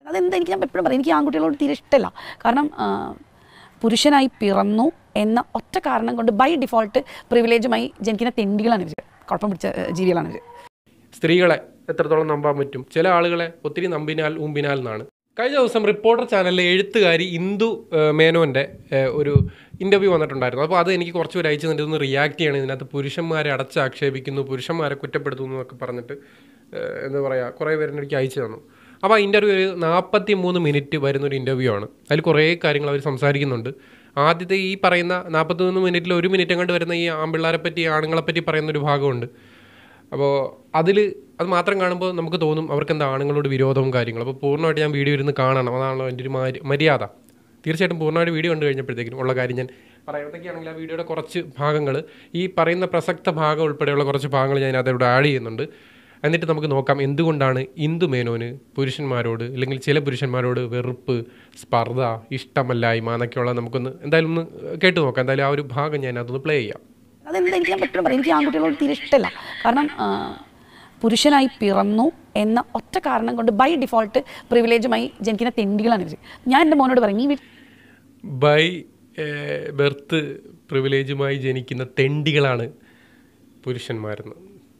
അതെന്താ എനിക്ക് ഞാൻ എപ്പോഴും പറയും എനിക്ക് ആൺകുട്ടികളോട് തീരെ ഇഷ്ടമല്ല കാരണം ആ, പുരുഷനായി പിറന്നു എന്ന ഒറ്റ കാരണം കൊണ്ട് ബൈ ഡിഫോൾട്ട് പ്രിവിലേജുമായി ജനിക്കുന്ന തെണ്ടികളാണ് ഇവർ കുഴപ്പം പിടിച്ച ഏ, ജീവികളാണ് ഇവർ സ്ത്രീകളെ എത്രത്തോളം നമ്പാൻ പറ്റും ചില ആളുകളെ ഒത്തിരി നമ്പിനാൽ ഉമ്പിനാൽ എന്നാണ് കഴിഞ്ഞ ദിവസം റിപ്പോർട്ടർ ചാനലിലെ എഴുത്തുകാരി ഇന്ദു ഏഹ്, മേനോൻ്റെ ഏഹ്, ഒരു ഇൻ്റർവ്യൂ വന്നിട്ടുണ്ടായിരുന്നു അപ്പോൾ അത് എനിക്ക് കുറച്ചുപേർ അയച്ചു തന്നിട്ട് ഒന്ന് റിയാക്ട് ചെയ്യണം ഇതിനകത്ത് പുരുഷന്മാരെ അടച്ചാക്ഷേപിക്കുന്നു പുരുഷന്മാരെ കുറ്റപ്പെടുത്തുന്നു എന്നൊക്കെ പറഞ്ഞിട്ട് ഏഹ്, എന്താ പറയുക കുറേ പേര് എനിക്ക് അയച്ചു തന്നു അപ്പോൾ ആ ഇൻ്റർവ്യൂ ഒരു നാൽപ്പത്തി മൂന്ന് മിനിറ്റ് വരുന്നൊരു ഇൻ്റർവ്യൂ ആണ് അതിൽ കുറേ കാര്യങ്ങൾ അവർ സംസാരിക്കുന്നുണ്ട് ആദ്യത്തെ ഈ പറയുന്ന നാൽപ്പത്തി മൂന്ന് മിനിറ്റിൽ ഒരു മിനിറ്റ് അങ്ങോട്ട് വരുന്ന ഈ ആൺപിള്ളേരെ പറ്റി ആണുങ്ങളെ പറ്റി പറയുന്ന ഒരു ഭാഗമുണ്ട് അപ്പോൾ അതിൽ അത് മാത്രം കാണുമ്പോൾ നമുക്ക് തോന്നും അവർക്ക് എന്താ ആണുങ്ങളോട് വിരോധവും കാര്യങ്ങളും അപ്പോൾ പൂർണ്ണമായിട്ട് ഞാൻ വീഡിയോ ഇരുന്ന് കാണണം അതാണല്ലോ എൻ്റെ ഒരു മാരി- മര്യാദ തീർച്ചയായിട്ടും പൂർണ്ണമായിട്ട് വീഡിയോ കണ്ടു കഴിഞ്ഞപ്പോഴത്തേക്കും ഉള്ള കാര്യം ഞാൻ പറയുന്നതൊക്കെയാണെങ്കിൽ ആ വീഡിയോയുടെ കുറച്ച് ഭാഗങ്ങൾ ഈ പറയുന്ന പ്രസക്ത ഭാഗം ഉൾപ്പെടെയുള്ള കുറച്ച് ഭാഗങ്ങൾ ഞാൻ അതിലൂടെ ആഡ് ചെയ്യുന്നുണ്ട് എന്നിട്ട് നമുക്ക് നോക്കാം എന്തുകൊണ്ടാണ് ഇന്ദു മേനോന് പുരുഷന്മാരോട് അല്ലെങ്കിൽ ചില പുരുഷന്മാരോട് വെറുപ്പ് സ്പർദ്ധ ഇഷ്ടമല്ലായ്മ എന്നൊക്കെയുള്ള നമുക്കൊന്ന് എന്തായാലും ഒന്ന് കേട്ട് നോക്കാം എന്തായാലും ആ ഒരു ഭാഗം ഞാൻ അതൊന്ന് പ്ലേ ചെയ്യാം അതെന്താ എനിക്ക് ഞാൻ എപ്പോഴും പറയും എനിക്ക് ആൺകുട്ടികളോട് തീരെ ഇഷ്ടമല്ല കാരണം ആ, പുരുഷനായി പിറന്നു എന്ന ഒറ്റ കാരണം കൊണ്ട് ബൈ ഡിഫോൾട്ട് പ്രിവിലേജുമായി ജനിക്കുന്ന തെണ്ടികളാണ് ഇവർ ഞാൻ എൻ്റെ മോനോട് പറയും ഈ വീട്ടിൽ ബൈ ബെർത്ത് പ്രിവിലേജുമായി ജനിക്കുന്ന തെണ്ടികളാണ് പുരുഷന്മാരെന്ന്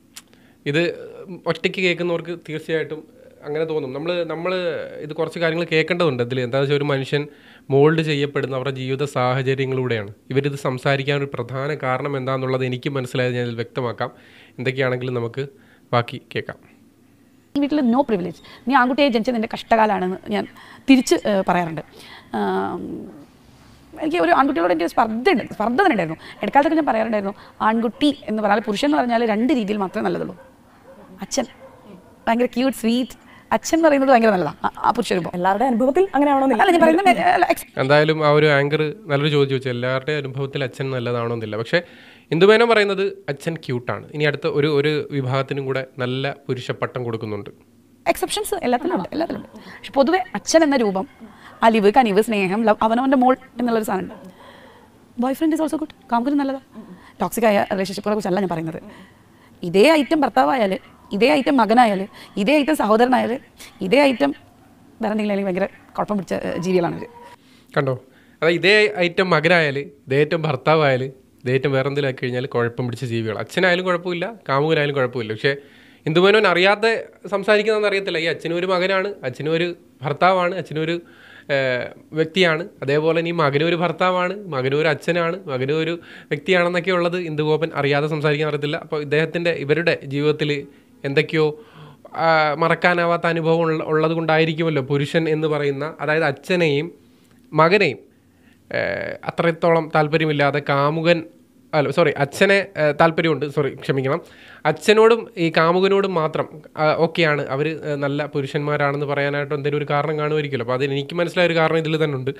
ഇത് ഒറ്റയ്ക്ക് കേൾക്കുന്നവർക്ക് തീർച്ചയായിട്ടും അങ്ങനെ തോന്നും നമ്മൾ നമ്മൾ ഇത് കുറച്ച് കാര്യങ്ങൾ കേൾക്കേണ്ടതുണ്ട് ഇതിൽ എന്താണെന്ന് വെച്ചാൽ ഒരു മനുഷ്യൻ മോൾഡ് ചെയ്യപ്പെടുന്ന അവരുടെ ജീവിത സാഹചര്യങ്ങളിലൂടെയാണ് ഇവരിത് സംസാരിക്കാൻ ഒരു പ്രധാന കാരണം എന്താണെന്നുള്ളത് എനിക്ക് മനസ്സിലായത് ഞാൻ ഇതിൽ വ്യക്തമാക്കാം എന്തൊക്കെയാണെങ്കിലും നമുക്ക് ബാക്കി കേൾക്കാം ഈ വീട്ടിൽ നോ പ്രിവിലേജ് നീ ആൺകുട്ടിയായി ജനിച്ചത് നിൻ്റെ കഷ്ടകാലാണെന്ന് ഞാൻ തിരിച്ച് ഏഹ്, പറയാറുണ്ട് ആം, എനിക്ക് ഒരു ആൺകുട്ടികളോട് എനിക്ക് ഒരു സ്പർദ്ധ ഉണ്ട് സ്പർദ്ധ തന്നെ ഉണ്ടായിരുന്നു ഇടക്കാലത്തൊക്കെ ഞാൻ പറയാറുണ്ടായിരുന്നു ആൺകുട്ടി എന്ന് പറഞ്ഞാൽ പുരുഷൻ എന്ന് പറഞ്ഞാൽ രണ്ട് രീതിയിൽ മാത്രമേ നല്ലതുള്ളൂ അച്ഛൻ ഭയങ്കര ക്യൂട്ട് സ്വീറ്റ് അച്ഛൻ എന്ന് പറയുന്നത് ഭയങ്കര നല്ലതാണ് ആ- ആ പുരുഷരൂപം എല്ലാവരുടെ അനുഭവത്തിൽ അങ്ങനെ ആവണമെന്നില്ല അല്ല ഞാൻ പറയുന്നത് അല്ല, ex- എന്തായാലും ആ ഒരു ആങ്കർ നല്ലൊരു ചോദ്യം ചോദിച്ചു എല്ലാവരുടെയും അനുഭവത്തിൽ അച്ഛൻ നല്ലതാണോന്നില്ല പക്ഷേ ഇന്ദുമേനോ പറയുന്നത് അച്ഛൻ ക്യൂട്ടാണ് ഇനി അടുത്ത ഒരു ഒരു വിഭാഗത്തിനും കൂടെ നല്ല പുരുഷപ്പട്ടം കൊടുക്കുന്നുണ്ട് എക്സെപ്ഷൻസ് എല്ലാത്തിലും ഉണ്ട് എല്ലാത്തിലും ഉണ്ട് പക്ഷെ പൊതുവെ അച്ഛൻ എന്ന രൂപം അലിവ് കനിവ് സ്നേഹം ലവ് അവനവൻ്റെ മോൾ എന്നുള്ളൊരു സാധനമുണ്ട് boyfriend is also good കാമുകന് നല്ലതാണ് ടോക്സിക് ആയ റിലേഷൻഷിപ്പുകളെ കുറിച്ചല്ല ഞാൻ പറയുന്നത് ഇതേ ഐറ്റം ഭർത്താവായാൽ ഇതേ ഐറ്റം മകനായാൽ ഇതേ ഐറ്റം സഹോദരനായാൽ ഇതേ ഐറ്റം വേറെ എന്തെങ്കിലും അല്ലെങ്കിൽ ഭയങ്കര കുഴപ്പം പിടിച്ച ഏഹ്, ജീവികളാണ് ഇവർ കണ്ടോ അതായത് ഇതേ ഐറ്റം മകനായാൽ ഇതേ ഐറ്റം ഭർത്താവായാൽ ഇതേ ഐറ്റം വേറെ എന്തെങ്കിലും ആക്കി കഴിഞ്ഞാൽ കുഴപ്പം പിടിച്ച ജീവികൾ അച്ഛനായാലും കുഴപ്പമില്ല കാമുകനായാലും കുഴപ്പമില്ല പക്ഷേ ഇന്ദുമേനോൻ അറിയാതെ സംസാരിക്കുന്നതെന്ന് അറിയത്തില്ല ഈ അച്ഛനും ഒരു മകനാണ് അച്ഛനും ഒരു ഭർത്താവാണ് അച്ഛനും ഒരു ഏഹ്, വ്യക്തിയാണ് അതേപോലെ ഇനി മകനും ഒരു ഭർത്താവാണ് മകനും ഒരു അച്ഛനാണ് മകനും ഒരു വ്യക്തിയാണെന്നൊക്കെ ഉള്ളത് ഇന്ദുഗോപൻ അറിയാതെ സംസാരിക്കാൻ അറിയത്തില്ല അപ്പോൾ ഇദ്ദേഹത്തിൻ്റെ ഇവരുടെ ജീവിതത്തിൽ എന്തൊക്കെയോ ആ, മറക്കാനാവാത്ത അനുഭവം ഉള്ള ഉള്ളത് കൊണ്ടായിരിക്കുമല്ലോ പുരുഷൻ എന്ന് പറയുന്ന അതായത് അച്ഛനെയും മകനെയും ഏഹ്, അത്രത്തോളം താല്പര്യമില്ലാതെ കാമുകൻ അല്ല സോറി അച്ഛനെ ഏഹ്, താല്പര്യമുണ്ട് സോറി ക്ഷമിക്കണം അച്ഛനോടും ഈ കാമുകനോടും മാത്രം ഓക്കെയാണ് അവർ നല്ല പുരുഷന്മാരാണെന്ന് പറയാനായിട്ട് എന്തെങ്കിലും ഒരു കാരണം കാണുമായിരിക്കുമല്ലോ അപ്പോൾ അതിന് എനിക്ക് മനസ്സിലായ ഒരു കാരണം ഇതിൽ തന്നെ ഉണ്ട്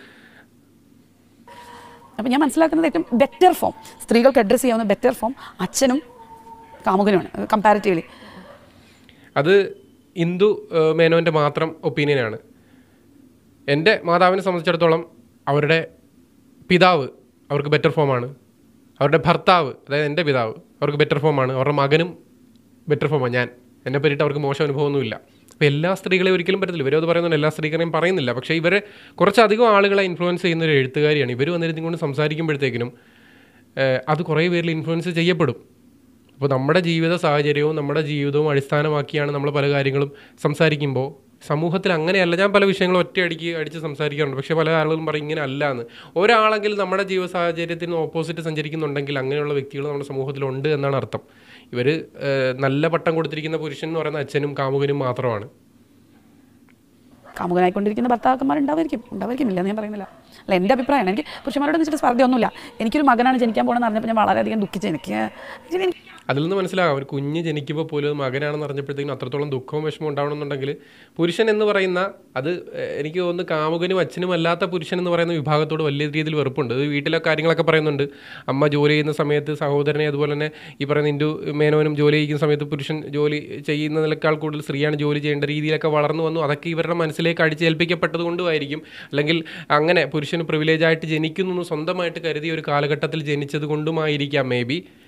അപ്പം ഞാൻ മനസ്സിലാക്കുന്നത് ഏറ്റവും ബെറ്റർ ഫോം സ്ത്രീകൾക്ക് അഡ്രസ്സ് ചെയ്യാവുന്ന ബെറ്റർ ഫോം അച്ഛനും കാമുകനുമാണ് കമ്പാരിറ്റീവ്ലി അത് ഇന്ദു ഏഹ്, മേനോൻ്റെ മാത്രം ഒപ്പീനിയനാണ് എൻ്റെ മാതാവിനെ സംബന്ധിച്ചിടത്തോളം അവരുടെ പിതാവ് അവർക്ക് ബെറ്റർ ഫോമാണ് അവരുടെ ഭർത്താവ് അതായത് എൻ്റെ പിതാവ് അവർക്ക് ബെറ്റർ ഫോമാണ് അവരുടെ മകനും ബെറ്റർ ഫോമാണ് ഞാൻ എന്നെ പറ്റിയിട്ട് അവർക്ക് മോശം അനുഭവമൊന്നുമില്ല അപ്പോൾ എല്ലാ സ്ത്രീകളെയും ഒരിക്കലും പറ്റത്തില്ല ഇവരത് പറയുന്നുണ്ട് എല്ലാ സ്ത്രീകളെയും പറയുന്നില്ല പക്ഷേ ഇവരെ കുറച്ചധികം ആളുകളെ ഇൻഫ്ലുവൻസ് ചെയ്യുന്ന ഒരു എഴുത്തുകാരിയാണ് ഇവർ വന്നിരുന്നു കൊണ്ട് സംസാരിക്കുമ്പോഴത്തേക്കിനും ഏഹ്, അത് കുറേ പേരിൽ ഇൻഫ്ലുവൻസ് ചെയ്യപ്പെടും അപ്പോൾ നമ്മുടെ ജീവിത സാഹചര്യവും നമ്മുടെ ജീവിതവും അടിസ്ഥാനമാക്കിയാണ് നമ്മൾ പല കാര്യങ്ങളും സംസാരിക്കുമ്പോൾ സമൂഹത്തിൽ അങ്ങനെയല്ല ഞാൻ പല വിഷയങ്ങളും ഒറ്റയടിക്ക് അടിച്ച് സംസാരിക്കാറുണ്ട് പക്ഷേ പല ആളുകളും പറയും ഇങ്ങനെ അല്ല എന്ന് ഒരാളെങ്കിലും നമ്മുടെ ജീവിത സാഹചര്യത്തിന് ഓപ്പോസിറ്റ് സഞ്ചരിക്കുന്നുണ്ടെങ്കിൽ അങ്ങനെയുള്ള വ്യക്തികൾ നമ്മുടെ സമൂഹത്തിലുണ്ട് എന്നാണ് അർത്ഥം ഇവർ നല്ല പട്ടം കൊടുത്തിരിക്കുന്ന പുരുഷൻ എന്ന് പറയുന്ന അച്ഛനും കാമുകനും മാത്രമാണ് കാമുകനായിക്കൊണ്ടിരിക്കുന്ന ഭർത്താക്കന്മാർ ഉണ്ടാവായിരിക്കും ഉണ്ടാവായിരിക്കും ഇല്ല എന്ന് ഞാൻ പറയുന്നില്ല അല്ല എൻ്റെ അഭിപ്രായമാണ് എനിക്ക് പുരുഷന്മാരോട് വെച്ചിട്ട് സ്പർദ്ധയൊന്നുമില്ല എനിക്കൊരു മകനാണ് ജനിക്കാൻ പോകണമെന്ന് അറിഞ്ഞപ്പോൾ ഞാൻ വളരെയധികം ദുഃഖിച്ചു എനിക്ക് actually എനിക്ക് അതിൽ നിന്ന് മനസ്സിലാകാം ഒരു കുഞ്ഞ് ജനിക്കുമ്പോൾ പോലും അത് മകനാണെന്ന് അറിഞ്ഞപ്പോഴത്തേക്കും അത്രത്തോളം ദുഃഖവും വിഷമവും ഉണ്ടാവണമെന്നുണ്ടെങ്കിൽ പുരുഷൻ എന്ന് പറയുന്ന അത് ഏഹ്, എനിക്ക് തോന്നുന്നു കാമുകനും അച്ഛനും അല്ലാത്ത പുരുഷൻ എന്ന് പറയുന്ന വിഭാഗത്തോട് വലിയ രീതിയിൽ വെറുപ്പുണ്ട് അത് വീട്ടിലെ കാര്യങ്ങളൊക്കെ പറയുന്നുണ്ട് അമ്മ ജോലി ചെയ്യുന്ന സമയത്ത് സഹോദരനെ അതുപോലെ തന്നെ ഈ പറയുന്ന ഇന്ദു മേനോനും ജോലി ചെയ്യുന്ന സമയത്ത് പുരുഷൻ ജോലി ചെയ്യുന്നതിനേക്കാൾ കൂടുതൽ സ്ത്രീയാണ് ജോലി ചെയ്യേണ്ട രീതിയിലൊക്കെ വളർന്നു വന്നു അതൊക്കെ ഇവരുടെ മനസ്സിലേക്ക് അടിച്ചേൽപ്പിക്കപ്പെട്ടത് കൊണ്ടുമായിരിക്കും അല്ലെങ്കിൽ അങ്ങനെ പുരുഷന് പ്രിവിലേജ് ആയിട്ട് ജനിക്കുന്നു എന്ന് സ്വന്തമായിട്ട് കരുതിയ ഒരു കാലഘട്ടത്തിൽ ജനിച്ചത് കൊണ്ടുമായിരിക്കാം മേ ബി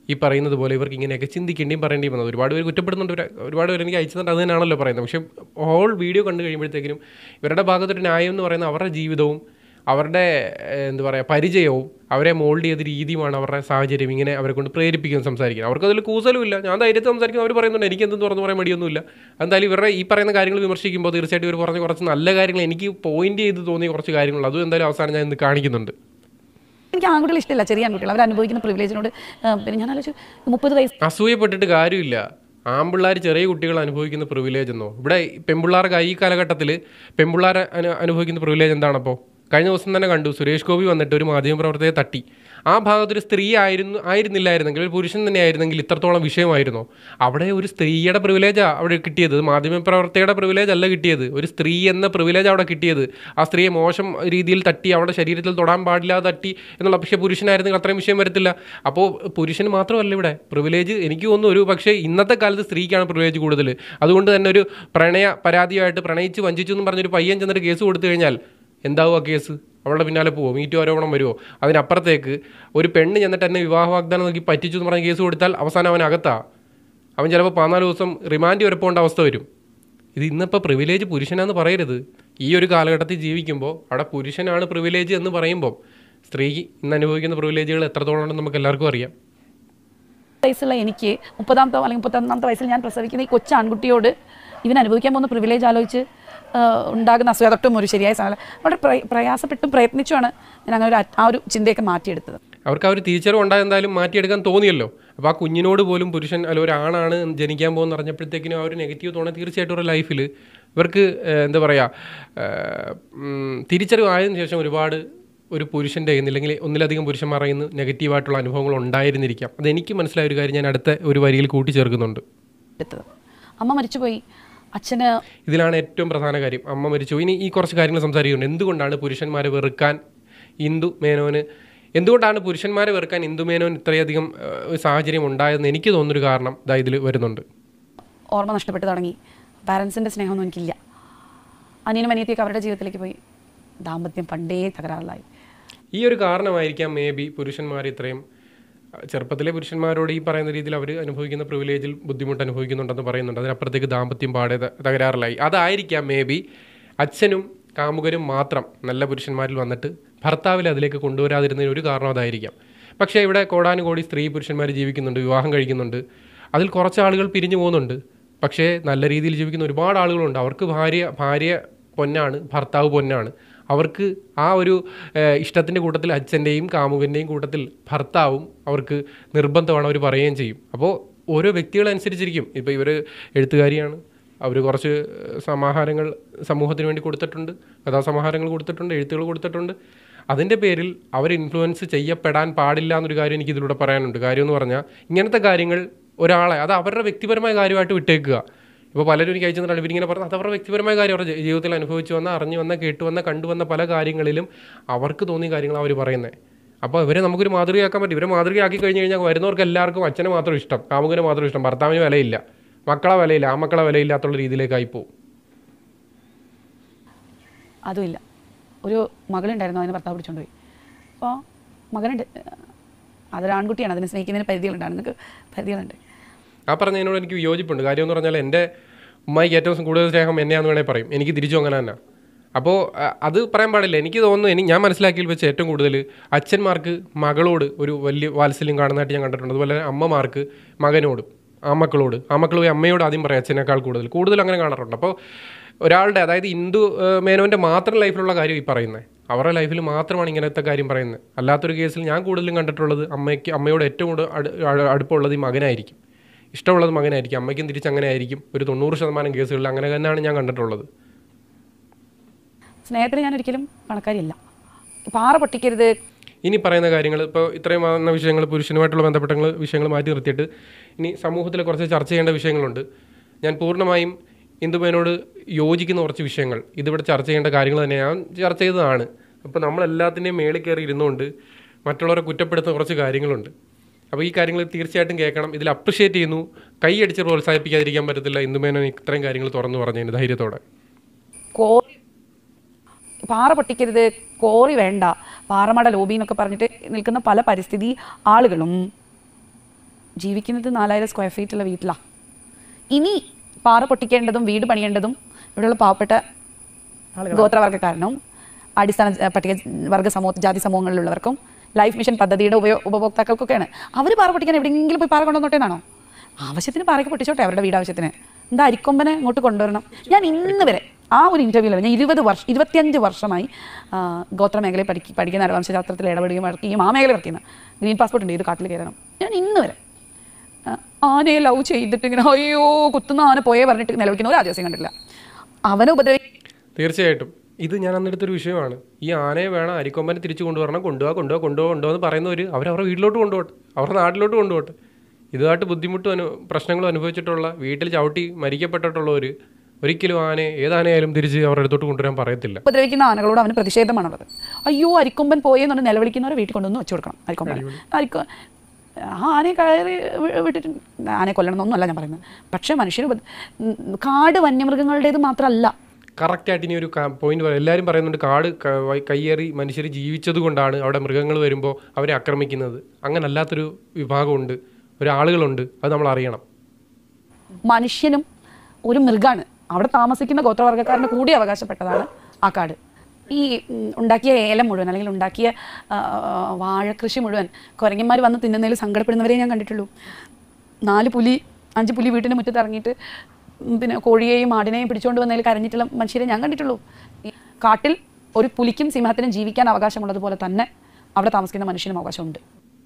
ഈ പറയുന്നത് പോലെ ഇവർക്ക് ഇങ്ങനെയൊക്കെ ചിന്തിക്കേണ്ടിയും പറയേണ്ടിയും വന്നത് ഒരുപാട് പേര് കുറ്റപ്പെടുന്നുണ്ട് ഒരു- ഒരുപാട് പേര് എനിക്ക് അയച്ചതുകൊണ്ട് അത് തന്നെയാണല്ലോ പറയുന്നത് പക്ഷേ ഹോൾ വീഡിയോ കണ്ടു കഴിയുമ്പോഴത്തേക്കിനും ഇവരുടെ ഭാഗത്തൊരു ന്യായം എന്ന് പറയുന്നത് അവരുടെ ജീവിതവും അവരുടെ ഏഹ്, എന്താ പറയുക പരിചയവും അവരെ മോൾഡ് ചെയ്ത രീതിയുമാണ് അവരുടെ സാഹചര്യം ഇങ്ങനെ അവരെ കൊണ്ട് പ്രേരിപ്പിക്കാൻ സംസാരിക്കുന്നത് അവർക്ക് അതിൽ കൂസലും ഇല്ല ഞാൻ ധൈര്യത്തിൽ സംസാരിക്കും അവർ പറയുന്നുണ്ട് എനിക്ക് എന്തും തുറന്നു പറയാൻ മടിയൊന്നുമില്ല എന്തായാലും ഇവരുടെ ഈ പറയുന്ന കാര്യങ്ങൾ വിമർശിക്കുമ്പോൾ തീർച്ചയായിട്ടും ഇവർ പറഞ്ഞ കുറച്ച് നല്ല കാര്യങ്ങൾ എനിക്ക് പോയിന്റ് ചെയ്ത് തോന്നിയ കുറച്ച് കാര്യങ്ങൾ അതും എന്തായാലും അവസാനം ഞാൻ ഇന്ന് കാണിക്കുന്നുണ്ട് എനിക്ക് ആൺകുട്ടികൾ ഇഷ്ടമില്ല ചെറിയ ആൺകുട്ടികൾ അവർ അനുഭവിക്കുന്ന പ്രിവിലേജിനോട് പിന്നെ ഞാൻ ആലോചിച്ചു മുപ്പത് വയസ്സ് അസൂയപ്പെട്ടിട്ട് കാര്യമില്ല ആൺപിള്ളേർ ചെറിയ കുട്ടികൾ അനുഭവിക്കുന്ന പ്രിവിലേജ് എന്നോ ഇവിടെ പെൺപിള്ളേർക്ക് ഈ കാലഘട്ടത്തിൽ പെൺപിള്ളേർ അനു അനുഭവിക്കുന്ന പ്രിവിലേജ് എന്താണപ്പോൾ കഴിഞ്ഞ ദിവസം തന്നെ കണ്ടു സുരേഷ് ഗോപി വന്നിട്ട് ഒരു മാധ്യമപ്രവർത്തകയെ തട്ടി ആ ഭാഗത്തൊരു സ്ത്രീ ആയിരുന്നു ആയിരുന്നില്ലായിരുന്നെങ്കിൽ ഒരു പുരുഷൻ തന്നെ ആയിരുന്നെങ്കിൽ ഇത്രത്തോളം വിഷയമായിരുന്നോ അവിടെ ഒരു സ്ത്രീയുടെ പ്രിവിലേജാണ് അവിടെ കിട്ടിയത് മാധ്യമപ്രവർത്തകയുടെ പ്രിവിലേജ് അല്ല കിട്ടിയത് ഒരു സ്ത്രീ എന്ന പ്രിവിലേജ് അവിടെ കിട്ടിയത് ആ സ്ത്രീയെ മോശം രീതിയിൽ തട്ടി അവരുടെ ശരീരത്തിൽ തൊടാൻ പാടില്ലാതെ തട്ടി എന്നുള്ള പക്ഷേ പുരുഷനായിരുന്നെങ്കിൽ അത്രയും വിഷയം വരത്തില്ല അപ്പോൾ പുരുഷന് മാത്രമല്ല ഇവിടെ പ്രിവിലേജ് എനിക്ക് തോന്നുന്നു ഒരു പക്ഷേ ഇന്നത്തെ കാലത്ത് സ്ത്രീക്കാണ് പ്രിവിലേജ് കൂടുതൽ അതുകൊണ്ട് തന്നെ ഒരു പ്രണയ പരാതിയായിട്ട് പ്രണയിച്ച് വഞ്ചിച്ചു എന്ന് പറഞ്ഞൊരു പയ്യൻ ചെന്നിട്ട് കേസ് കൊടുത്തു കഴിഞ്ഞാൽ എന്താവും ആ കേസ് അവളുടെ പിന്നാലെ പോവോ മീറ്റു ആരോപണം വരുമോ അതിനപ്പുറത്തേക്ക് ഒരു പെണ്ണ് ചെന്നിട്ട് എന്നെ വിവാഹ വാഗ്ദാനം നോക്കി പറ്റിച്ചു എന്ന് പറഞ്ഞ് കേസ് കൊടുത്താൽ അവസാനം അവൻ അകത്താ അവൻ ചിലപ്പോൾ പതിനാല് ദിവസം റിമാൻഡ് വരെ പോകേണ്ട അവസ്ഥ വരും ഇത് ഇന്നിപ്പോൾ പ്രിവിലേജ് പുരുഷനാന്ന് പറയരുത് ഈ ഒരു കാലഘട്ടത്തിൽ ജീവിക്കുമ്പോൾ അവിടെ പുരുഷനാണ് പ്രിവിലേജ് എന്ന് പറയുമ്പോൾ സ്ത്രീ ഇന്ന് അനുഭവിക്കുന്ന പ്രിവിലേജുകൾ എത്രത്തോളം ഉണ്ടെന്ന് നമുക്ക് എല്ലാവർക്കും അറിയാം വയസ്സുള്ള എനിക്ക് മുപ്പതാമത്തെ അല്ലെങ്കിൽ മുപ്പത്തൊന്നാമത്തെ വയസ്സിൽ ഞാൻ പ്രസവിക്കുന്ന ഈ കൊച്ചു ആൺകുട്ടിയോട് ഇവൻ അനുഭവിക്കാൻ പോകുന്ന പ്രിവിലേജ് ആലോചിച്ച് ആ, ഉണ്ടാകുന്ന അസൂയ തൊട്ടും ഒരു ശരിയായ സാധനം വളരെ പ്രയ- പ്രയാസപ്പെട്ടും പ്രയത്നിച്ചുമാണ് ഞാൻ അങ്ങനെ ഒരു അ- ആ ഒരു ചിന്തയൊക്കെ മാറ്റിയെടുത്തത് അവർക്ക് ആ ഒരു തിരിച്ചറിവ് ഉണ്ടായ എന്തായാലും മാറ്റിയെടുക്കാൻ തോന്നിയല്ലോ അപ്പോൾ ആ കുഞ്ഞിനോട് പോലും പുരുഷൻ അല്ല ഒരാണാണ് ജനിക്കാൻ പോകുന്ന അറിഞ്ഞപ്പോഴത്തേക്കിനും ആ ഒരു നെഗറ്റീവ് തോന്നാൻ തീർച്ചയായിട്ടും ഒരു ലൈഫിൽ ഇവർക്ക് ഏഹ്, എന്താ പറയുക ഏഹ്, ഉം, തിരിച്ചറിവ് ആയതിനു ശേഷം ഒരുപാട് ഒരു പുരുഷൻ്റെ കയ്യിൽ നിന്ന് അല്ലെങ്കിൽ ഒന്നിലധികം പുരുഷന്മാർ കയ്യിൽ നിന്ന് നെഗറ്റീവായിട്ടുള്ള അനുഭവങ്ങൾ ഉണ്ടായിരുന്നിരിക്കാം അതെനിക്ക് മനസ്സിലായ ഒരു കാര്യം ഞാൻ അടുത്ത ഒരു വരിയിൽ കൂട്ടിച്ചേർക്കുന്നുണ്ട് എടുത്തത് അമ്മ മരിച്ചുപോയി അച്ഛന് ഇതിലാണ് ഏറ്റവും പ്രധാന കാര്യം അമ്മ മരിച്ചു ഇനി ഈ കുറച്ച് കാര്യങ്ങൾ സംസാരിക്കുന്നുണ്ട് എന്തുകൊണ്ടാണ് പുരുഷന്മാരെ വെറുക്കാൻ ഇന്ദു മേനോന് എന്തുകൊണ്ടാണ് പുരുഷന്മാരെ വെറുക്കാൻ ഇന്ദു മേനോൻ ഇത്രയധികം ഏഹ്, ഒരു സാഹചര്യം ഉണ്ടായതെന്ന് എനിക്ക് തോന്നുന്നൊരു കാരണം ഇതാ ഇതിൽ വരുന്നുണ്ട് ഓർമ്മ നഷ്ടപ്പെട്ട് തുടങ്ങി പാരൻസിൻ്റെ സ്നേഹമൊന്നും എനിക്കില്ല അനിയനും അനിയത്തിയൊക്കെ അവരുടെ ജീവിതത്തിലേക്ക് പോയി ദാമ്പത്യം പണ്ടേ തകരാറിലായി ഈ ഒരു കാരണമായിരിക്കാം മേ ബി പുരുഷന്മാർ ഇത്രയും അഹ്, ചെറുപ്പത്തിലെ പുരുഷന്മാരോട് ഈ പറയുന്ന രീതിയിൽ അവർ അനുഭവിക്കുന്ന പ്രിവിലേജിൽ ബുദ്ധിമുട്ട് അനുഭവിക്കുന്നുണ്ടെന്ന് പറയുന്നുണ്ട് അതിനപ്പുറത്തേക്ക് ദാമ്പത്യം പാടെ ത- തകരാറിലായി അതായിരിക്കാം മേ ബി അച്ഛനും കാമുകനും മാത്രം നല്ല പുരുഷന്മാരിൽ വന്നിട്ട് ഭർത്താവിൽ അതിലേക്ക് കൊണ്ടുവരാതിരുന്നതിന് ഒരു കാരണം അതായിരിക്കാം പക്ഷേ ഇവിടെ കോടാനുകോടി സ്ത്രീ പുരുഷന്മാർ ജീവിക്കുന്നുണ്ട് വിവാഹം കഴിക്കുന്നുണ്ട് അതിൽ കുറച്ച് ആളുകൾ പിരിഞ്ഞു പോകുന്നുണ്ട് പക്ഷേ നല്ല രീതിയിൽ ജീവിക്കുന്ന ഒരുപാട് ആളുകളുണ്ട് അവർക്ക് ഭാര്യ ഭാര്യ പൊന്നാണ് ഭർത്താവ് പൊന്നാണ് അവർക്ക് ആ ഒരു ഇഷ്ടത്തിൻ്റെ കൂട്ടത്തിൽ അച്ഛൻ്റെയും കാമുകൻ്റെയും കൂട്ടത്തിൽ ഭർത്താവും അവർക്ക് നിർബന്ധമാണ് അവർ പറയുകയും ചെയ്യും അപ്പോൾ ഓരോ വ്യക്തികളനുസരിച്ചിരിക്കും ഇപ്പോൾ ഇവർ എഴുത്തുകാരിയാണ് അവർ കുറച്ച് ഏഹ്, സമാഹാരങ്ങൾ സമൂഹത്തിന് വേണ്ടി കൊടുത്തിട്ടുണ്ട് കഥാസമാഹാരങ്ങൾ കൊടുത്തിട്ടുണ്ട് എഴുത്തുകൾ കൊടുത്തിട്ടുണ്ട് അതിൻ്റെ പേരിൽ അവർ ഇൻഫ്ലുവൻസ് ചെയ്യപ്പെടാൻ പാടില്ല എന്നൊരു കാര്യം എനിക്ക് ഇതിലൂടെ പറയാനുണ്ട് കാര്യം എന്ന് പറഞ്ഞാൽ ഇങ്ങനത്തെ കാര്യങ്ങൾ ഒരാളെ അത് അവരുടെ വ്യക്തിപരമായ കാര്യമായിട്ട് വിട്ടേക്കുക ഇപ്പോൾ പലരും എനിക്ക് അയച്ചു തന്നിട്ടുണ്ട് ഇവരിങ്ങനെ പറഞ്ഞത് അത് അവരുടെ വ്യക്തിപരമായ കാര്യം അവരുടെ ജീ- ജീവിതത്തിൽ അനുഭവിച്ചു വന്ന അറിഞ്ഞു വന്ന കേട്ടു വന്ന കണ്ടുവന്ന പല കാര്യങ്ങളിലും അവർക്ക് തോന്നിയ കാര്യങ്ങൾ അവർ പറയുന്നത് അപ്പോൾ ഇവരെ നമുക്കൊരു മാതൃകയാക്കാൻ പറ്റും ഇവരെ മാതൃകയാക്കി കഴിഞ്ഞ് കഴിഞ്ഞാൽ വരുന്നവർക്ക് എല്ലാവർക്കും അച്ഛനെ മാത്രം ഇഷ്ടം കാമുകനെ മാത്രം ഇഷ്ടം ഭർത്താവിന് വിലയില്ല മക്കളെ വിലയില്ല ആ മക്കളെ വിലയില്ലാത്തുള്ള രീതിയിലേക്കായി പോകും അതുമില്ല ഒരു മകളുണ്ടായിരുന്നു അതിന് ഭർത്താവ് പിടിച്ചോണ്ട് പോയി അപ്പോൾ മകനുണ്ട് അതൊരു ആൺകുട്ടിയാണ് അതിനെ സ്നേഹിക്കുന്നതിന് പരിധികളുണ്ട് ആണുങ്ങൾക്ക് പരിധികളുണ്ട് ആ പറഞ്ഞതിനോട് എനിക്ക് വിയോജിപ്പുണ്ട് കാര്യം എന്ന് പറഞ്ഞാൽ എൻ്റെ ഉമ്മയ്ക്ക് ഏറ്റവും കൂടുതൽ സ്നേഹം എന്നെയാന്ന് വേണേൽ പറയും എനിക്ക് തിരിച്ചു അങ്ങനെ തന്നെ അപ്പോൾ അ- അത് പറയാൻ പാടില്ല എനിക്ക് തോന്നുന്നു എനിക്ക് ഞാൻ മനസ്സിലാക്കിയതിൽ വെച്ച് ഏറ്റവും കൂടുതൽ അച്ഛന്മാർക്ക് മകളോട് ഒരു വലിയ വാത്സല്യം കാണുന്നതായിട്ട് ഞാൻ കണ്ടിട്ടുണ്ട് അതുപോലെ തന്നെ അമ്മമാർക്ക് മകനോട് ആ മക്കളോട് ആ മക്കൾ പോയി അമ്മയോട് ആദ്യം പറയും അച്ഛനേക്കാൾ കൂടുതൽ കൂടുതൽ അങ്ങനെ കാണാറുണ്ട് അപ്പോൾ ഒരാളുടെ അതായത് ഹിന്ദു ഏഹ്, മേനോൻ്റെ മാത്രം ലൈഫിലുള്ള കാര്യം ഈ പറയുന്നത് അവരുടെ ലൈഫിൽ മാത്രമാണ് ഇങ്ങനത്തെ കാര്യം പറയുന്നത് അല്ലാത്തൊരു കേസിൽ ഞാൻ കൂടുതലും കണ്ടിട്ടുള്ളത് അമ്മയ്ക്ക് അമ്മയോട് ഏറ്റവും കൂടുതൽ അടു- അട്- അടുപ്പമുള്ളത് ഈ മകനായിരിക്കും ഇഷ്ടമുള്ളത് മകനായിരിക്കും അമ്മയ്ക്കും തിരിച്ച് അങ്ങനെ ആയിരിക്കും ഒരു തൊണ്ണൂറ് ശതമാനം കേസുകളിൽ അങ്ങനെ തന്നെയാണ് ഞാൻ കണ്ടിട്ടുള്ളത് സ്നേഹത്തിന് ഞാൻ ഒരിക്കലും പണക്കാരിയല്ല പാറ പൊട്ടിക്കരുത് ഇനി പറയുന്ന കാര്യങ്ങൾ ഇപ്പോൾ ഇത്രയും വന്ന വിഷയങ്ങൾ പുരുഷനുമായിട്ടുള്ള ബന്ധപ്പെട്ട വിഷയങ്ങൾ മാറ്റി നിർത്തിയിട്ട് ഇനി സമൂഹത്തിൽ കുറച്ച് ചർച്ച ചെയ്യേണ്ട വിഷയങ്ങളുണ്ട് ഞാൻ പൂർണ്ണമായും ഹിന്ദുമേനോട് യോജിക്കുന്ന കുറച്ച് വിഷയങ്ങൾ ഇതിവിടെ ചർച്ച ചെയ്യേണ്ട കാര്യങ്ങൾ തന്നെ ഞാൻ ചർച്ച ചെയ്തതാണ് അപ്പോൾ നമ്മളെല്ലാത്തിൻ്റെയും മേളിൽ കയറി ഇരുന്നുകൊണ്ട് മറ്റുള്ളവരെ കുറ്റപ്പെടുത്തുന്ന കുറച്ച് കാര്യങ്ങളുണ്ട് അപ്പോൾ ഈ കാര്യങ്ങൾ തീർച്ചയായിട്ടും കേൾക്കണം ഇതിൽ അപ്രിഷ്യേറ്റ് ചെയ്യുന്നു കൈയടിച്ച് പ്രോത്സാഹിപ്പിക്കാതിരിക്കാൻ പറ്റത്തില്ല ഹിന്ദുമേനോൻ ഇത്രയും കാര്യങ്ങൾ തുറന്നു പറഞ്ഞതിന് ധൈര്യത്തോടെ കോറി പാറ പൊട്ടിക്കരുത് കോറി വേണ്ട പാറമട ലോബി എന്നൊക്കെ പറഞ്ഞിട്ട് നിൽക്കുന്ന പല പരിസ്ഥിതി ആളുകളും ജീവിക്കുന്നത് നാലായിരം സ്ക്വയർ ഫീറ്റുള്ള വീട്ടിലാണ് ഇനി പാറ പൊട്ടിക്കേണ്ടതും വീട് പണിയേണ്ടതും ഇവിടെയുള്ള പാവപ്പെട്ട ഗോത്രവർഗ്ഗക്കാരനും അടിസ്ഥാന ജ- പട്ടിക വർഗ്ഗ സമൂഹ ജാതി സമൂഹങ്ങളിലുള്ളവർക്കും ലൈഫ് മിഷൻ പദ്ധതിയുടെ ഉപയോ ഉപഭോക്താക്കൾക്കൊക്കെയാണ് അവർ പാറ പൊട്ടിക്കാൻ എവിടെയെങ്കിലും പോയി പാറ കൊണ്ടുവന്നോട്ടേന്നാണോ ആവശ്യത്തിന് പാറയ്ക്ക് പൊട്ടിച്ചോട്ടെ അവരുടെ വീട് ആവശ്യത്തിന് എന്താ അരിക്കൊമ്പനെ ഇങ്ങോട്ട് കൊണ്ടുവരണം ഞാൻ ഇന്ന് വരെ ആ ഒരു ഇൻ്റർവ്യൂവിൽ ഞാൻ ഇരുപത് വർഷം ഇരുപത്തിയഞ്ച് വർഷമായി ആ, ഗോത്ര മേഖലയിൽ പഠിക്കും പഠിക്കുന്ന നരവംശശാസ്ത്രത്തിൽ ഇടപെടുകയും വർക്കുകയും ആ മേഖല വർക്ക് ചെയ്യുന്ന ഗ്രീൻ പാസ്പോർട്ട് ഉണ്ട് ഇത് കാട്ടിൽ കയറണം ഞാൻ ഇന്ന് വരെ ആ, ആനയെ ലവ് ചെയ്തിട്ട് ഇങ്ങനെ അയ്യോ കുത്തുന്ന ആന പോയേ പറഞ്ഞിട്ട് നിലവിളിക്കുന്ന ഒരു ആദിവാസിയും കണ്ടില്ല അവനെ ഉപദ്രവി തീർച്ചയായിട്ടും ഇത് ഞാൻ അന്നെടുത്തൊരു വിഷയമാണ് ഈ ആനയെ വേണം അരിക്കൊമ്പനെ തിരിച്ചു കൊണ്ടുവരണം കൊണ്ടുപോകാ കൊണ്ടുപോകാ കൊണ്ടുപോകാ കൊണ്ടുപോകാ എന്ന് പറയുന്നവർ അവർ അവരുടെ വീട്ടിലോട്ട് കൊണ്ടുപോട്ടെ അവരുടെ നാട്ടിലോട്ട് കൊണ്ടുപോട്ടെ ഇതുമായിട്ട് ബുദ്ധിമുട്ടും അനു പ്രശ്നങ്ങളും അനുഭവിച്ചിട്ടുള്ള വീട്ടിൽ ചവിട്ടി മരിക്കപ്പെട്ടിട്ടുള്ളവർ ഒരിക്കലും ആനയെ ഏതാനയായാലും തിരിച്ച് അവരുടെ അടുത്തോട്ട് കൊണ്ടുവരാൻ പറയത്തില്ല ഉപദ്രവിക്കുന്ന ആനകളോട് അവന് പ്രതിഷേധമാണുള്ളത് അയ്യോ അരിക്കൊമ്പൻ പോയെന്ന് പറഞ്ഞ് നിലവിളിക്കുന്നവരെ വീട്ടിൽ കൊണ്ടുവന്ന് വെച്ച് കൊടുക്കണം അരിക്കൊമ്പൻ അരിക്കൊ ആ ആനയെ കയറി വി- വിട്ടിട്ട് ആനയെ കൊല്ലണമെന്നൊന്നുമല്ല ഞാൻ പറയുന്നത് പക്ഷേ മനുഷ്യന് ഉപ- ഉം, കാട് വന്യമൃഗങ്ങളുടേത് മാത്രമല്ല കറക്റ്റായിട്ട് ഇനി ഒരു പോയിന്റ് പറയാം എല്ലാവരും പറയുന്നുണ്ട് കാട് ക- വൈ- കയ്യേറി മനുഷ്യർ ജീവിച്ചത് കൊണ്ടാണ് അവിടെ മൃഗങ്ങൾ വരുമ്പോൾ അവരെ ആക്രമിക്കുന്നത് അങ്ങനെ അല്ലാത്തൊരു വിഭാഗമുണ്ട് ഒരാളുകളുണ്ട് അത് നമ്മൾ അറിയണം മനുഷ്യനും ഒരു മൃഗാണ് അവിടെ താമസിക്കുന്ന ഗോത്രവർഗ്ഗക്കാരന് കൂടി അവകാശപ്പെട്ടതാണ് ആ കാട് ഈ ഉം, ഉണ്ടാക്കിയ ഏലം മുഴുവൻ അല്ലെങ്കിൽ ഉണ്ടാക്കിയ ആ, വാഴക്കൃഷി മുഴുവൻ കുരങ്ങന്മാർ വന്ന് തിന്നുന്നതിൽ സങ്കടപ്പെടുന്നവരെ ഞാൻ കണ്ടിട്ടുള്ളൂ നാല് പുലി അഞ്ച് പുലി വീട്ടിൻ്റെ മുറ്റത്ത് ഇറങ്ങിയിട്ട് ഉം, പിന്നെ കോഴിയെയും ആടിനെയും പിടിച്ചുകൊണ്ട് വന്നതിൽ കരഞ്ഞിട്ടുള്ള മനുഷ്യരെ ഞാൻ കണ്ടിട്ടുള്ളൂ ഈ കാട്ടിൽ ഒരു പുലിക്കും സിംഹത്തിനും ജീവിക്കാൻ അവകാശമുള്ളതുപോലെ തന്നെ അവിടെ താമസിക്കുന്ന മനുഷ്യനും അവകാശമുണ്ട്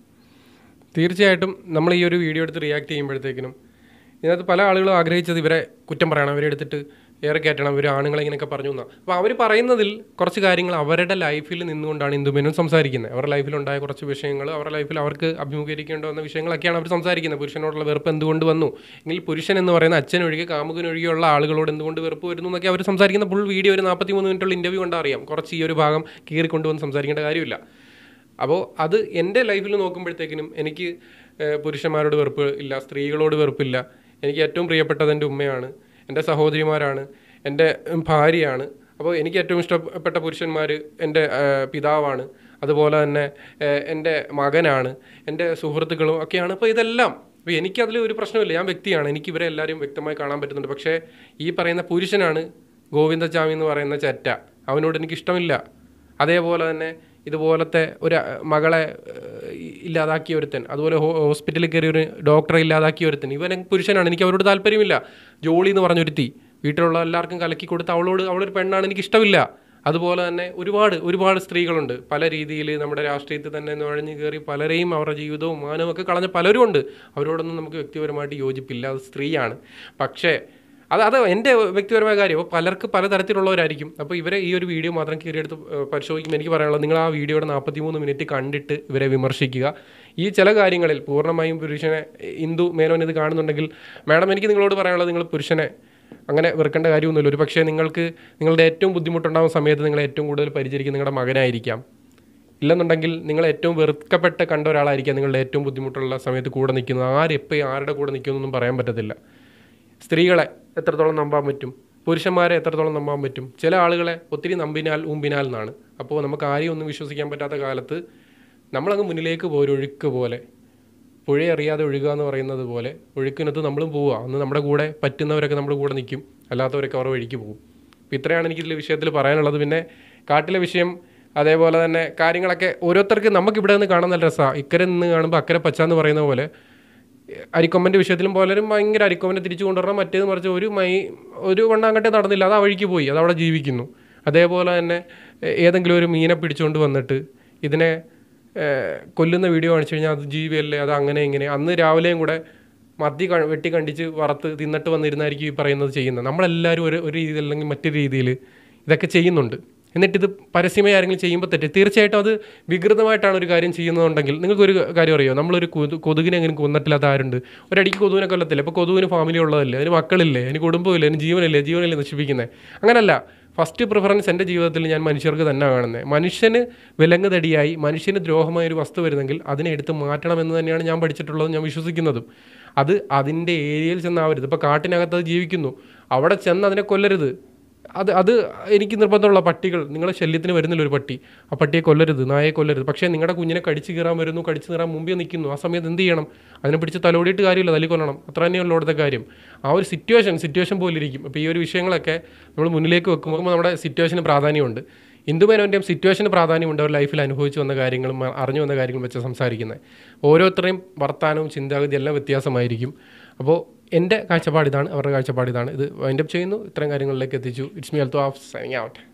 തീർച്ചയായിട്ടും നമ്മൾ ഈ ഒരു വീഡിയോ എടുത്ത് റിയാക്ട് ചെയ്യുമ്പോഴത്തേക്കിനും ഇതിനകത്ത് പല ആളുകളും ആഗ്രഹിച്ചത് ഇവരെ കുറ്റം പറയണം ഇവരെ എടുത്തിട്ട് ഏറെ കയറ്റണം ഇവർ ആണുങ്ങളെ ഇങ്ങനെയൊക്കെ പറഞ്ഞു എന്നാ അപ്പോൾ അവർ പറയുന്നതിൽ കുറച്ച് കാര്യങ്ങൾ അവരുടെ ലൈഫിൽ നിന്നുകൊണ്ടാണ് ഇന്ദുമേനും സംസാരിക്കുന്നത് അവരുടെ ലൈഫിലുണ്ടായ കുറച്ച് വിഷയങ്ങൾ അവരുടെ ലൈഫിൽ അവർക്ക് അഭിമുഖീകരിക്കേണ്ടി വന്ന വിഷയങ്ങളൊക്കെയാണ് അവർ സംസാരിക്കുന്നത് പുരുഷനോടുള്ള വെറുപ്പ് എന്തുകൊണ്ട് വന്നു എങ്കിൽ പുരുഷൻ എന്ന് പറയുന്ന അച്ഛനൊഴികെ കാമുകനൊഴികെയുള്ള ആളുകളോട് എന്തുകൊണ്ട് വെറുപ്പ് വരുന്നു എന്നൊക്കെ അവർ സംസാരിക്കുന്ന ഫുൾ വീഡിയോ ഒരു നാൽപ്പത്തി മൂന്ന് മിനിറ്റുള്ള ഇൻ്റർവ്യൂ കണ്ടാൽ അറിയാം കുറച്ച് ഈ ഒരു ഭാഗം കീറിക്കൊണ്ടുവന്ന് സംസാരിക്കേണ്ട കാര്യമില്ല അപ്പോൾ അത് എൻ്റെ ലൈഫിൽ നോക്കുമ്പോഴത്തേക്കിനും എനിക്ക് ഏഹ്, പുരുഷന്മാരോട് വെറുപ്പ് ഇല്ല സ്ത്രീകളോട് വെറുപ്പില്ല എനിക്ക് ഏറ്റവും പ്രിയപ്പെട്ടത് എൻ്റെ ഉമ്മയാണ് എൻ്റെ സഹോദരിമാരാണ് എൻ്റെ ഉം, ഭാര്യയാണ് അപ്പോൾ എനിക്ക് ഏറ്റവും ഇഷ്ടപ്പെട്ട പുരുഷന്മാർ എൻ്റെ ഏഹ്, പിതാവാണ് അതുപോലെ തന്നെ ഏഹ്, എൻ്റെ മകനാണ് എൻ്റെ സുഹൃത്തുക്കളും ഒക്കെയാണ് അപ്പോൾ ഇതെല്ലാം അപ്പോൾ എനിക്കതിൽ ഒരു പ്രശ്നമില്ല ഞാൻ വ്യക്തിയാണ് എനിക്ക് ഇവരെ എല്ലാവരും വ്യക്തമായി കാണാൻ പറ്റുന്നുണ്ട് പക്ഷേ ഈ പറയുന്ന പുരുഷനാണ് ഗോവിന്ദചാമി എന്ന് പറയുന്ന ചെറ്റ അവനോട് എനിക്ക് ഇഷ്ടമില്ല അതേപോലെ തന്നെ ഇതുപോലത്തെ ഒരു അഹ്, മകളെ ഏഹ്, ഇല്ലാതാക്കിയ ഒരുത്തൻ അതുപോലെ ഹോ- ഹോസ്പിറ്റലിൽ കയറി ഒരു ഡോക്ടറെ ഇല്ലാതാക്കിയ ഒരുത്തൻ ഇവൻ പുരുഷനാണ് എനിക്ക് അവരോട് താല്പര്യമില്ല ജോളി എന്ന് പറഞ്ഞൊരുത്തി വീട്ടിലുള്ള എല്ലാവർക്കും കലക്കി കൊടുത്ത് അവളോട് അവളൊരു പെണ്ണാണ് എനിക്ക് ഇഷ്ടമില്ല അതുപോലെ തന്നെ ഒരുപാട് ഒരുപാട് സ്ത്രീകളുണ്ട് പല രീതിയിൽ നമ്മുടെ രാഷ്ട്രീയത്തിൽ തന്നെ നുഴഞ്ഞു കയറി പലരെയും അവരുടെ ജീവിതവും മാനവും ഒക്കെ കളഞ്ഞ പലരും ഉണ്ട് അവരോടൊന്നും നമുക്ക് വ്യക്തിപരമായിട്ട് യോജിപ്പില്ല അത് സ്ത്രീയാണ് പക്ഷേ അത് അത് എൻ്റെ വ്യക്തിപരമായ കാര്യം അപ്പോൾ പലർക്ക് പലതരത്തിലുള്ളവരായിരിക്കും അപ്പോൾ ഇവരെ ഈ ഒരു വീഡിയോ മാത്രം കയറിയെടുത്ത് ഏഹ്, പരിശോധിക്കുമ്പോൾ എനിക്ക് പറയാനുള്ളത് നിങ്ങൾ ആ വീഡിയോയുടെ നാൽപ്പത്തി മൂന്ന് മിനിറ്റ് കണ്ടിട്ട് ഇവരെ വിമർശിക്കുക ഈ ചില കാര്യങ്ങളിൽ പൂർണ്ണമായും പുരുഷനെ ഹിന്ദു മേനോൻ ഇത് കാണുന്നുണ്ടെങ്കിൽ മാഡം എനിക്ക് നിങ്ങളോട് പറയാനുള്ളത് നിങ്ങൾ പുരുഷനെ അങ്ങനെ വെറുക്കേണ്ട കാര്യമൊന്നുമില്ല ഒരു പക്ഷേ നിങ്ങൾക്ക് നിങ്ങളുടെ ഏറ്റവും ബുദ്ധിമുട്ടുണ്ടാകുന്ന സമയത്ത് നിങ്ങളെ ഏറ്റവും കൂടുതൽ പരിചരിക്കുന്ന നിങ്ങളുടെ മകനായിരിക്കാം ഇല്ലെന്നുണ്ടെങ്കിൽ നിങ്ങൾ ഏറ്റവും വെറുക്കപ്പെട്ട് കണ്ട ഒരാളായിരിക്കാം നിങ്ങളുടെ ഏറ്റവും ബുദ്ധിമുട്ടുള്ള സമയത്ത് കൂടെ നിൽക്കുന്നത് ആരെപ്പോൾ ആരുടെ കൂടെ നിൽക്കുമെന്നൊന്നും പറയാൻ പറ്റത്തില്ല സ്ത്രീകളെ എത്രത്തോളം നമ്പാൻ പറ്റും പുരുഷന്മാരെ എത്രത്തോളം നമ്പാൻ പറ്റും ചില ആളുകളെ ഒത്തിരി നമ്പിനാൽ ഉമ്പിനാൽ എന്നാണ് അപ്പോൾ നമുക്ക് ആരെയും ഒന്നും വിശ്വസിക്കാൻ പറ്റാത്ത കാലത്ത് നമ്മളങ്ങ് മുന്നിലേക്ക് പോകും ഒരു ഒഴുക്ക് പോലെ പുഴ അറിയാതെ ഒഴുകുക എന്ന് പറയുന്നത് പോലെ ഒഴുക്കിനകത്ത് നമ്മളും പോവുക അന്ന് നമ്മുടെ കൂടെ പറ്റുന്നവരൊക്കെ നമ്മുടെ കൂടെ നിൽക്കും അല്ലാത്തവരൊക്കെ അവരുടെ വഴിക്ക് പോകും അപ്പോൾ ഇത്രയാണ് എനിക്ക് ഇതിൽ വിഷയത്തിൽ പറയാനുള്ളത് പിന്നെ കാട്ടിലെ വിഷയം അതേപോലെ തന്നെ കാര്യങ്ങളൊക്കെ ഓരോരുത്തർക്ക് നമുക്ക് ഇവിടെ നിന്ന് കാണാൻ നല്ല രസമാണ് ഇക്കരെ നിന്ന് കാണുമ്പോൾ അക്കരെ പച്ച എന്ന് പറയുന്ന പോലെ അരിക്കൊമ്പൻ്റെ വിഷയത്തിലും പലരും ഭയങ്കര അരിക്കൊമ്പനെ തിരിച്ചു കൊണ്ടുവരണം മറ്റേത് മറിച്ച് ഒരു മൈ ഒരു വണ്ണാങ്കട്ടെ നടന്നില്ല അത് ആ വഴിക്ക് പോയി അത് അവിടെ ജീവിക്കുന്നു അതേപോലെ തന്നെ ഏ- ഏതെങ്കിലും ഒരു മീനെ പിടിച്ചുകൊണ്ട് വന്നിട്ട് ഇതിനെ ഏ, കൊല്ലുന്ന വീഡിയോ കാണിച്ചു കഴിഞ്ഞാൽ അത് ജീവിയല്ലേ അത് അങ്ങനെ ഇങ്ങനെ അന്ന് രാവിലെയും കൂടെ മദ്യ ക- വെട്ടി കണ്ടിച്ച് വറുത്ത് തിന്നിട്ട് വന്നിരുന്നായിരിക്കും ഈ പറയുന്നത് ചെയ്യുന്നത് നമ്മളെല്ലാവരും ഒരു ഒരു രീതിയിൽ അല്ലെങ്കിൽ മറ്റൊരു രീതിയിൽ ഇതൊക്കെ ചെയ്യുന്നുണ്ട് എന്നിട്ട് ഇത് പരസ്യമായി ആരെങ്കിലും ചെയ്യുമ്പോൾ തെറ്റ് തീർച്ചയായിട്ടും അത് വികൃതമായിട്ടാണ് ഒരു കാര്യം ചെയ്യുന്നതുണ്ടെങ്കിൽ നിങ്ങൾക്കൊരു കാര്യം അറിയോ നമ്മളൊരു കൊതു കൊതുകിനെ എങ്ങനെ കൊന്നിട്ടില്ലാത്ത ആരുണ്ട് ഒരടിക്ക് കൊതുവിനെ കൊല്ലത്തില്ല അപ്പോൾ കൊതുവിന് ഫാമിലി ഉള്ളതല്ലേ അതിന് മക്കളില്ലേ അതിന് കുടുംബമില്ലേ അതിന് ജീവനില്ലേ ജീവനില്ലേ നശിപ്പിക്കുന്നത് അങ്ങനല്ല ഫസ്റ്റ് പ്രിഫറൻസ് എൻ്റെ ജീവിതത്തിൽ ഞാൻ മനുഷ്യർക്ക് തന്നെ കാണുന്നത് മനുഷ്യന് വിലങ്ങുതടിയായി മനുഷ്യന് ദ്രോഹമായ ഒരു വസ്തു വരുന്നെങ്കിൽ അതിനെ എടുത്ത് മാറ്റണമെന്ന് തന്നെയാണ് ഞാൻ പഠിച്ചിട്ടുള്ളതും ഞാൻ വിശ്വസിക്കുന്നതും അത് അതിൻ്റെ ഏരിയയിൽ ചെന്നാവരുത് ഇപ്പോൾ കാട്ടിനകത്ത് അത് ജീവിക്കുന്നു അവിടെ ചെന്ന് അതിനെ കൊല്ലരുത് അത് അത് എനിക്ക് നിർബന്ധമുള്ള പട്ടികൾ നിങ്ങളെ ശല്യത്തിന് വരുന്നില്ല ഒരു പട്ടി ആ പട്ടിയെ കൊല്ലരുത് നായയെ കൊല്ലരുത് പക്ഷേ നിങ്ങളുടെ കുഞ്ഞിനെ കടിച്ചു കീറാൻ വരുന്നു കടിച്ചു കീറാൻ മുമ്പേ നിൽക്കുന്നു ആ സമയത്ത് എന്ത് ചെയ്യണം അതിനെ പിടിച്ച് തലോടിയിട്ട് കാര്യമില്ല തല്ലി കൊല്ലണം അത്ര തന്നെയുള്ള ഇവിടുത്തെ കാര്യം ആ ഒരു സിറ്റുവേഷൻ സിറ്റുവേഷൻ പോലെ ഇരിക്കും അപ്പോൾ ഈ ഒരു വിഷയങ്ങളൊക്കെ നമ്മൾ മുന്നിലേക്ക് വെക്കുമ്പോൾ നമ്മുടെ സിറ്റുവേഷന് പ്രാധാന്യമുണ്ട് ഇന്ദുമേനോൻ്റെയും സിറ്റുവേഷന് പ്രാധാന്യമുണ്ട് അവർ ലൈഫിൽ അനുഭവിച്ചു വന്ന കാര്യങ്ങളും അ- അറിഞ്ഞു വന്ന കാര്യങ്ങളും വെച്ച് സംസാരിക്കുന്നത് ഓരോരുത്തരെയും വർത്താനവും ചിന്താഗതി എല്ലാം വ്യത്യാസമായിരിക്കും അപ്പോൾ എൻ്റെ കാഴ്ചപ്പാട് ഇതാണ് അവരുടെ കാഴ്ചപ്പാട് ഇതാണ് ഇത് വൈൻഡപ്പ് ചെയ്യുന്നു ഇത്തരം കാര്യങ്ങളിലേക്ക് എത്തിച്ചു it's me Althaf signing out